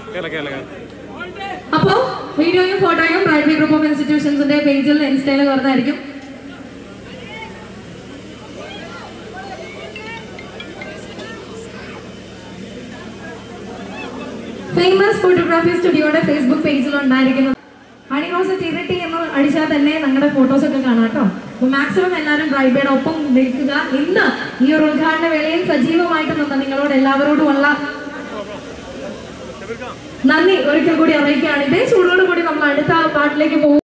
കേള കേള കേള അപ്പോ വീഡിയോയും ഫോട്ടോയും പ്രൈവറ്റ് ഗ്രൂപ്പ് ഓഫ് ഇൻസ്റ്റിറ്റ്യൂഷൻസിന്റെ പേജിൽ ഇൻസ്റ്റയിൽ വരുന്നതായിരിക്കും ഫേമസ് ഫോട്ടോഗ്രാഫി സ്റ്റുഡിയോയുടെ ഫേസ്ബുക്ക് പേജിൽ ഉണ്ടായിരിക്കുന്നത് ഹണിറോസ് തിരട്ടി എന്ന് അടിച്ചാൽ തന്നെ നിങ്ങളുടെ ഫോട്ടോസ് ഒക്കെ കാണാം കേട്ടോ അപ്പൊ മാക്സിമം എല്ലാവരും ബ്രൈബയുടെ ഒപ്പം നിൽക്കുക ഇന്ന് ഈ ഒരു ഉദ്ഘാടന വേളയിൽ സജീവമായിട്ട് നിന്ന് നിങ്ങളോട് എല്ലാവരോടുമുള്ള നന്ദി ഒരിക്കൽ കൂടി അറിയിക്കുകയാണ് ഇതേ ചൂടോട് കൂടി നമ്മൾ അടുത്ത പാട്ടിലേക്ക് പോകും